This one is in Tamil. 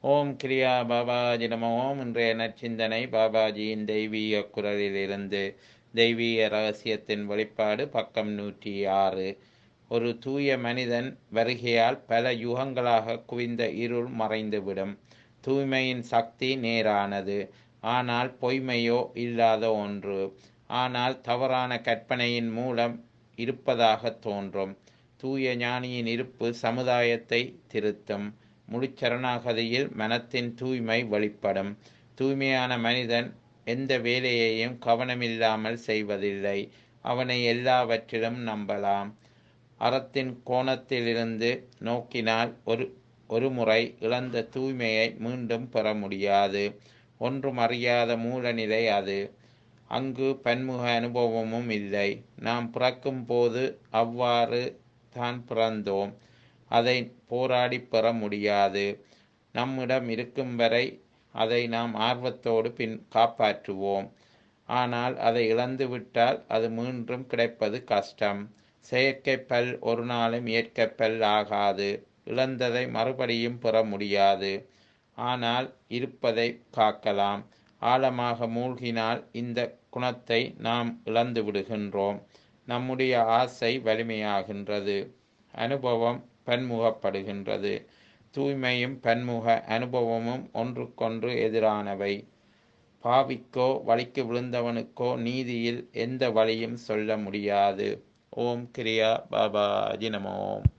ஓம் கிரியா பாபாஜி நம ஓம் இன்றைய நற்சிந்தனை பாபாஜியின் தெய்வீக குரலிலிருந்து தெய்வீக ரகசியத்தின் வெளிப்பாடு பக்கம் நூற்றி ஆறு ஒரு தூய மனிதன் வருகையால் பல யுகங்களாக குவிந்த இருள் மறைந்துவிடும் தூய்மையின் சக்தி நேரானது ஆனால் பொய்மையோ இல்லாத ஒன்று ஆனால் தவறான கற்பனையின் மூலம் இருப்பதாக தோன்றும் தூய ஞானியின் இருப்பு சமுதாயத்தை திருத்தும் முழுச்சரணாகதியில் மனத்தின் தூய்மை வெளிப்படும் தூய்மையான மனிதன் எந்த வேலையையும் கவனமில்லாமல் செய்வதில்லை அவனை எல்லாவற்றிலும் நம்பலாம் அறத்தின் கோணத்திலிருந்து நோக்கினால் ஒரு ஒரு முறை இழந்த தூய்மையை மீண்டும் பெற முடியாது ஒன்றும் அறியாத மூலநிலை அது அங்கு பன்முக அனுபவமும் இல்லை நாம் பிறக்கும் போது அவ்வாறு தான் பிறந்தோம் அதை போராடி பெற முடியாது நம்மிடம் இருக்கும் வரை அதை நாம் ஆர்வத்தோடு பின் காப்பாற்றுவோம் ஆனால் அதை இழந்துவிட்டால் அது மீண்டும் கிடைப்பது கஷ்டம் செயற்கை பல் ஒரு நாளும் இயற்கை பல் ஆகாது இழந்ததை மறுபடியும் பெற முடியாது ஆனால் இருப்பதை காக்கலாம் ஆழமாக மூழ்கினால் இந்த குணத்தை நாம் இழந்து விடுகின்றோம் நம்முடைய ஆசை வலிமையாகின்றது அனுபவம் பன்முகப்படுகின்றது தூய்மையும் பன்முக அனுபவமும் ஒன்றுக்கொன்று எதிரானவை பாவிக்கோ வழிக்கு விழுந்தவனுக்கோ நீதியில் எந்த வழியும் சொல்ல முடியாது ஓம் கிரியா பாபா அஜினமோம்